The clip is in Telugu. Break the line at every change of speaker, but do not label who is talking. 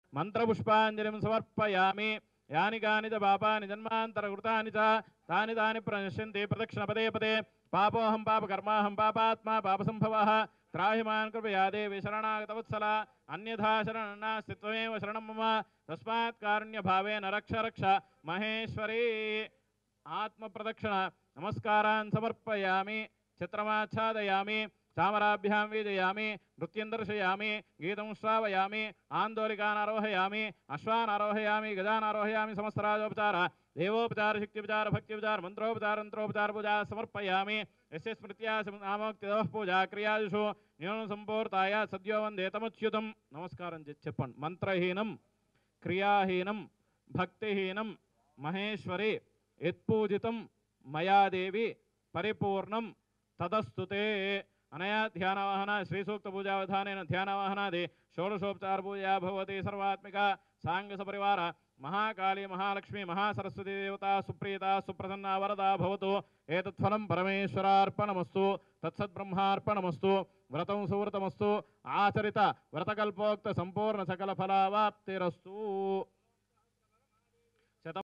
మంత్రపుష్పాంజలిం సమర్పయామి యాని కాని చ పాపాని జన్మాంతరకృతాని చ తాని తాని ప్రణశ్యంతి ప్రదక్షిణ పదే పదే పాపోహం పాపకర్మాహం పాపాత్మా పాపసంభవः త్రాహిమాన్ కృపయా దేవి శరణాగతవత్సల అన్యథా శరణాస్తి త్వమేవ శరణం మమ తస్మాత్ కారుణ్యభావేన రక్ష రక్ష మహేశ్వరీ ఆత్మప్రదక్షిణ నమస్కారాన్ సమర్పయామి చిత్రమాచ్ఛాదయామి చామరాభ్యాం వీజయామి నృత్యం దర్శయామి గీతం శ్రావయామి ఆందోళికాన్ ఆరోహయామి అశ్వాన్ ఆరోహయామి గజాన్ ఆరోహయామి సమస్తరాజోపచార దేవోపచార శక్తిపచార భక్తిపచార మంత్రోపచార యంత్రోపచార పూజా సమర్పయామి యస్య స్మృత్యా నామోక్తిదో పూజా క్రియాదిషు న్యూనం సంపూర్తాయ సద్యో వందే తమచ్యుతం నమస్కారం చేసి చెప్పండి మంత్రహీనం క్రియాహీనం భక్తిహీనం మహేశ్వరి యత్పూజితం మయాదేవి పరిపూర్ణం తదస్తుతే అనయా ధ్యానవాహన శ్రీసూక్త పూజావధానేన ధ్యానవాహనాది షోడశోపచార పూజా భవతి సర్వాత్మిక సాంగ సపరివార మహాకాళీ మహాలక్ష్మి మహాసరస్వతి దేవత సుప్రీత సుప్రసన్న వరదా భవతు ఏతత్ఫలం పరమేశ్వరార్పణమస్తు తత్సద్బ్రహ్మార్పణమస్తు వ్రతం సువ్రతమస్తు ఆచరిత వ్రతకల్పోక్త సంపూర్ణ సకల ఫలావాప్తిరస్తు